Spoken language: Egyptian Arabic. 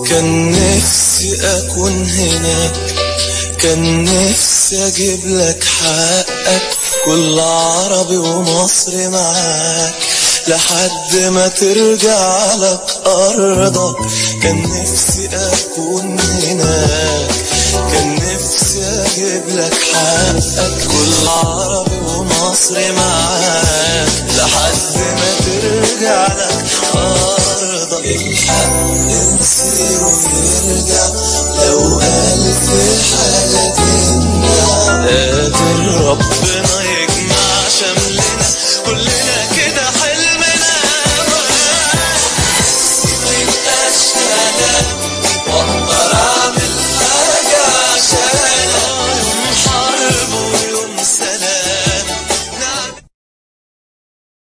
كان نفسي اكون هناك كان نفسي اجيب لك حقك كل عربي ومصري معاك لحد ما ترجع لك ارضك كان نفسي اكون هناك كان نفسي اجيب لك حقك كل عربي ومصري معاك لحد ما ترجع لك ارضك الحق نسيره يرجع